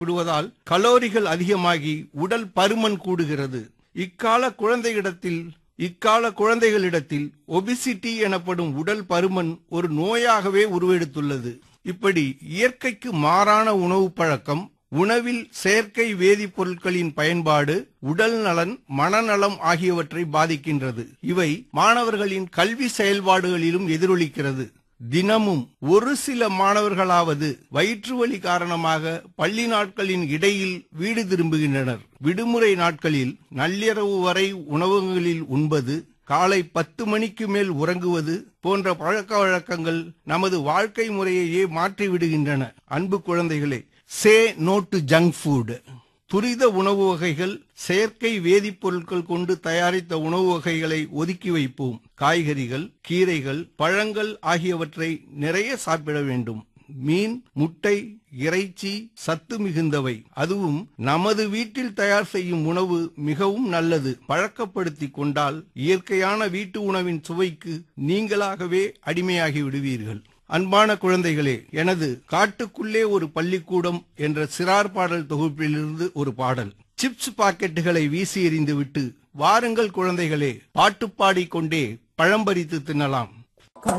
விடுவதால் கலோரிகள் அதிகமாகி உடல் பருமன் கூடுகிறது இக்கால குழந்தையிடத்தில் இக்கால குழந்தைகளிடத்தில் ஒபிசிட்டி எனப்படும் உடல் பருமன் ஒரு நோயாகவே உருவெடுத்துள்ளது இப்படி இயற்கைக்கு மாறான உணவு பழக்கம் உணவில் செயற்கை வேதிப்பொருட்களின் பயன்பாடு உடல் நலன் மனநலம் ஆகியவற்றை பாதிக்கின்றது இவை மாணவர்களின் கல்வி செயல்பாடுகளிலும் எதிரொலிக்கிறது தினமும் ஒரு சில மாணவர்களாவது வயிற்று வலி காரணமாக பள்ளி நாட்களின் இடையில் வீடு திரும்புகின்றனர் விடுமுறை நாட்களில் நள்ளிரவு வரை உணவகங்களில் உண்பது காலை பத்து மணிக்கு மேல் உறங்குவது போன்ற பழக்க வழக்கங்கள் நமது வாழ்க்கை முறையையே மாற்றி விடுகின்றன அன்பு குழந்தைகளே say no to junk food துரித உணவு வகைகள் செயற்கை வேதிப்பொருட்கள் கொண்டு தயாரித்த உணவு வகைகளை ஒதுக்கி வைப்போம் காய்கறிகள் கீரைகள் பழங்கள் ஆகியவற்றை நிறைய சாப்பிட வேண்டும் மீன் முட்டை இறைச்சி சத்து மிகுந்தவை அதுவும் நமது வீட்டில் தயார் செய்யும் உணவு மிகவும் நல்லது பழக்கப்படுத்தி கொண்டால் இயற்கையான வீட்டு உணவின் சுவைக்கு நீங்களாகவே அடிமையாகி விடுவீர்கள் அன்பான குழந்தைகளே எனது காட்டுக்குள்ளே ஒரு பள்ளிக்கூடம் என்ற சிறார் பாடல் தொகுப்பிலிருந்து ஒரு பாடல் சிப்ஸ் பாக்கெட்டுகளை வீசி எறிந்துவிட்டு வாருங்கள் குழந்தைகளே பாட்டு பாடிக்கொண்டே பழம் பறித்து தின்னலாம்